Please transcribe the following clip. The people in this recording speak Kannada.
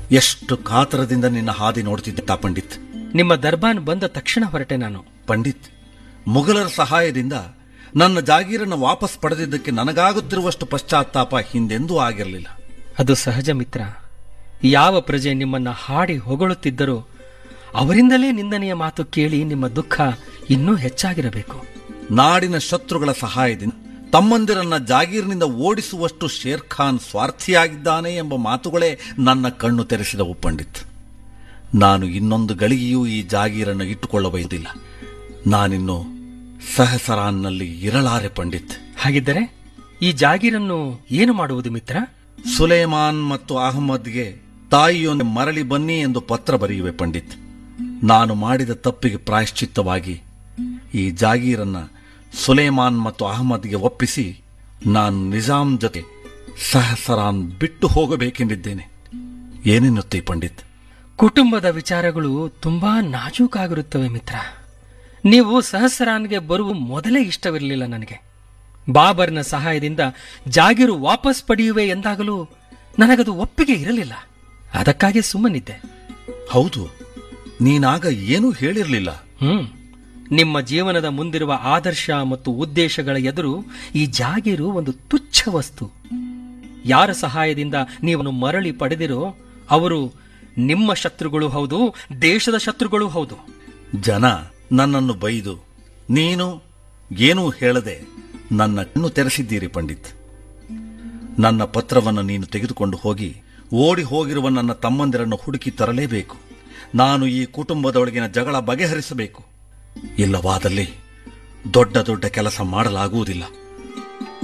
ಎಷ್ಟು ಕಾತರದಿಂದ ನಿನ್ನ ಹಾದಿ ನೋಡ್ತಿದ್ದೆ ತಾ ಪಂಡಿತ್ ನಿಮ್ಮ ದರ್ಬಾನ್ ಬಂದ ತಕ್ಷಣ ಹೊರಟೆ ನಾನು ಪಂಡಿತ್ ಮುಘಲರ ಸಹಾಯದಿಂದ ನನ್ನ ಜಾಗೀರನ್ನು ವಾಪಸ್ ಪಡೆದಿದ್ದಕ್ಕೆ ನನಗಾಗುತ್ತಿರುವಷ್ಟು ಪಶ್ಚಾತ್ತಾಪ ಹಿಂದೆಂದೂ ಆಗಿರಲಿಲ್ಲ ಅದು ಸಹಜ ಮಿತ್ರ ಯಾವ ಪ್ರಜೆ ನಿಮ್ಮನ್ನ ಹಾಡಿ ಹೊಗಳುತ್ತಿದ್ದರೋ ಅವರಿಂದಲೇ ನಿಂದನೆಯ ಮಾತು ಕೇಳಿ ನಿಮ್ಮ ದುಃಖ ಇನ್ನೂ ಹೆಚ್ಚಾಗಿರಬೇಕು ನಾಡಿನ ಶತ್ರುಗಳ ಸಹಾಯದಿಂದ ತಮ್ಮಂದಿರನ್ನ ಜಾಗೀರಿನಿಂದ ಓಡಿಸುವಷ್ಟು ಶೇರ್ ಖಾನ್ ಸ್ವಾರ್ಥಿಯಾಗಿದ್ದಾನೆ ಎಂಬ ಮಾತುಗಳೇ ನನ್ನ ಕಣ್ಣು ತೆರೆಸಿದವು ಪಂಡಿತ್ ನಾನು ಇನ್ನೊಂದು ಗಳಿಗೆಯೂ ಈ ಜಾಗೀರನ್ನು ಇಟ್ಟುಕೊಳ್ಳಬಯದಿಲ್ಲ ನಾನಿನ್ನು ಸಹಸರಾನ್ನಲ್ಲಿ ಇರಲಾರೆ ಪಂಡಿತ್ ಹಾಗಿದ್ದರೆ ಈ ಜಾಗೀರನ್ನು ಏನು ಮಾಡುವುದು ಮಿತ್ರ ಸುಲೇಮಾನ್ ಮತ್ತು ಅಹಮ್ಮದ್ಗೆ ತಾಯಿಯೊಂದು ಮರಳಿ ಬನ್ನಿ ಎಂದು ಪತ್ರ ಬರೆಯುವೆ ಪಂಡಿತ್ ನಾನು ಮಾಡಿದ ತಪ್ಪಿಗೆ ಪ್ರಾಯಶ್ಚಿತ್ತವಾಗಿ ಈ ಜಾಗೀರನ್ನ ಸುಲೇಮಾನ್ ಮತ್ತು ಅಹಮ್ಮದ್ಗೆ ಒಪ್ಪಿಸಿ ನಾನು ನಿಜಾಂ ಜೊತೆ ಸಹಸರಾನ್ ಬಿಟ್ಟು ಹೋಗಬೇಕೆಂದಿದ್ದೇನೆ ಏನೆನ್ನುತ್ತೀ ಪಂಡಿತ್ ಕುಟುಂಬದ ವಿಚಾರಗಳು ತುಂಬಾ ನಾಜೂಕಾಗಿರುತ್ತವೆ ಮಿತ್ರ ನೀವು ಸಹಸ್ರಾನ್ಗೆ ಬರುವ ಮೊದಲೇ ಇಷ್ಟವಿರಲಿಲ್ಲ ನನಗೆ ಬಾಬರ್ನ ಸಹಾಯದಿಂದ ಜಾಗೀರು ವಾಪಸ್ ಪಡೆಯುವೆ ಎಂದಾಗಲೂ ನನಗದು ಒಪ್ಪಿಗೆ ಇರಲಿಲ್ಲ ಅದಕ್ಕಾಗಿ ಸುಮ್ಮನಿದ್ದೆ ಹೌದು ನೀನಾಗ ಏನೂ ಹೇಳಿರಲಿಲ್ಲ ಹ್ಮ್ ನಿಮ್ಮ ಜೀವನದ ಮುಂದಿರುವ ಆದರ್ಶ ಮತ್ತು ಉದ್ದೇಶಗಳ ಎದುರು ಈ ಜಾಗೀರು ಒಂದು ತುಚ್ಛ ವಸ್ತು ಯಾರ ಸಹಾಯದಿಂದ ನೀವು ಮರಳಿ ಪಡೆದಿರೋ ಅವರು ನಿಮ್ಮ ಶತ್ರುಗಳು ಹೌದು ದೇಶದ ಶತ್ರುಗಳು ಹೌದು ಜನ ನನ್ನನ್ನು ಬೈದು ನೀನು ಏನೂ ಹೇಳದೆ ನನ್ನ ಕಣ್ಣು ತೆರೆಸಿದ್ದೀರಿ ಪಂಡಿತ್ ನನ್ನ ಪತ್ರವನ್ನು ನೀನು ತೆಗೆದುಕೊಂಡು ಹೋಗಿ ಓಡಿ ಹೋಗಿರುವ ನನ್ನ ತಮ್ಮಂದಿರನ್ನು ಹುಡುಕಿ ತರಲೇಬೇಕು ನಾನು ಈ ಕುಟುಂಬದೊಳಗಿನ ಜಗಳ ಬಗೆಹರಿಸಬೇಕು ಇಲ್ಲವಾದಲ್ಲಿ ದೊಡ್ಡ ದೊಡ್ಡ ಕೆಲಸ ಮಾಡಲಾಗುವುದಿಲ್ಲ